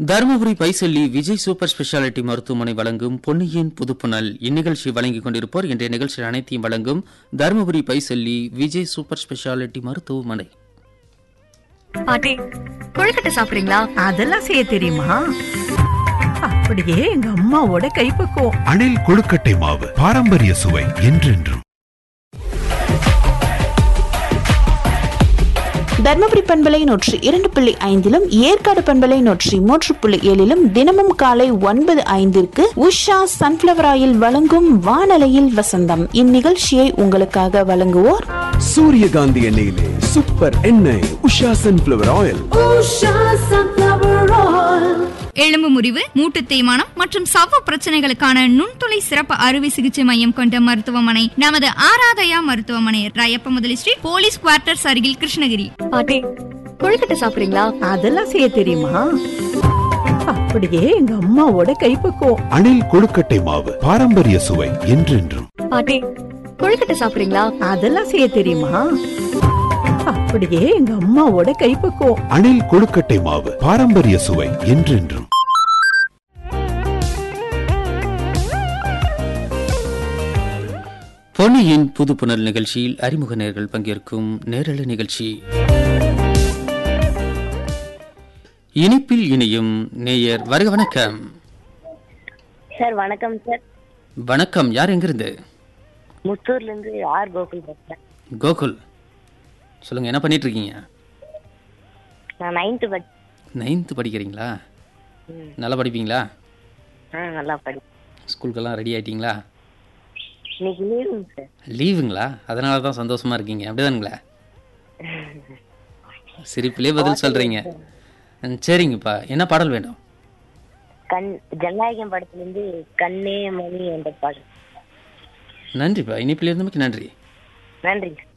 தருமபுரி பைசல்லி Vijay super speciality மருத்துவமனை வழங்கும் பொன்னியின் புதுப்புணல் இந்நிகழ்ச்சி வழங்கிக் கொண்டிருப்போர் இன்றைய நிகழ்ச்சி அனைத்தையும் வழங்கும் தருமபுரி பைசல்லி விஜய் சூப்பர் ஸ்பெஷாலிட்டி மருத்துவமனை பாட்டி கொழுக்கட்டை சாப்பிடுறீங்களா அதெல்லாம் செய்ய தெரியுமா அப்படியே எங்க அம்மாவோட கைப்பக்குவம் அணில் கொழுக்கட்டை மாவு பாரம்பரிய சுவை என்றென்றும் தர்மபுரி பண்பலை நூற்றி இரண்டு புள்ளி ஐந்திலும் ஏற்காடு பண்பலை நூற்றி மூன்று புள்ளி ஏழிலும் தினமும் காலை ஒன்பது ஐந்திற்கு உஷா சன்ஃபிளவர் ஆயில் வழங்கும் வானலையில் வசந்தம் இந்நிகழ்ச்சியை உங்களுக்காக வழங்குவோர் சூரியகாந்தி எண்ணெயிலே சூப்பர் எண்ணெய் உஷா சன்ஃபிளவர் ஆயில் எலும்பு முறிவு மூட்டு தேய்மானம் மற்றும் சவ்வு பிரச்சனைகளுக்கான நுண்துளை சிறப்பு அறுவை சிகிச்சை மையம் கொண்ட மருத்துவமனை நமது ஆராதயா மருத்துவமனை ராயப்ப முதலி ஸ்ட்ரீட் போலீஸ் குவார்ட்டர்ஸ் அருகில் கிருஷ்ணகிரி பாட்டி கொழுக்கட்டை சாப்பிடுறீங்களா அதெல்லாம் செய்ய தெரியுமா அப்படியே எங்க அம்மாவோட கைப்பக்குவம் அணில் கொழுக்கட்டை மாவு பாரம்பரிய சுவை என்றென்றும் பாட்டி கொழுக்கட்டை சாப்பிடுறீங்களா அதெல்லாம் செய்ய தெரியுமா அப்படியே எங்க அம்மாவோட கைப்பக்குவம் அணில் கொழுக்கட்டை மாவு பாரம்பரிய சுவை என்றென்றும் பொன்னியின் புதுப்புணல் நிகழ்ச்சியில் அறிமுக நேர்கள் பங்கேற்கும் நேரலை நிகழ்ச்சி இனிப்பில் இனியும் நேயர் வருக வணக்கம் சார் வணக்கம் சார் வணக்கம் யார் எங்கிருந்து முத்தூர்ல இருந்து ஆர் கோகுல் பேசுறேன் கோகுல் சொல்லுங்க என்ன பண்ணிட்டு இருக்கீங்க நான் நைன்த்து படி நைன்த்து படிக்கிறீங்களா நல்லா படிப்பீங்களா ஆ நல்லா படி ஸ்கூலுக்கெல்லாம் ரெடி ஆயிட்டீங்களா இன்னைக்கு லீவுங்க சார் லீவுங்களா அதனால தான் சந்தோஷமா இருக்கீங்க அப்படிதானுங்களா சிரிப்பிலே பதில் சொல்றீங்க ம், சரிங்கப்பா என்ன பாடல் வேணும் கண் ஜனநாயகம் படத்துல இருந்து கண்ணே மணி என்ற பாடல் நன்றிப்பா இனிப்பில் இருந்தமைக்கு நன்றி நன்றிங்க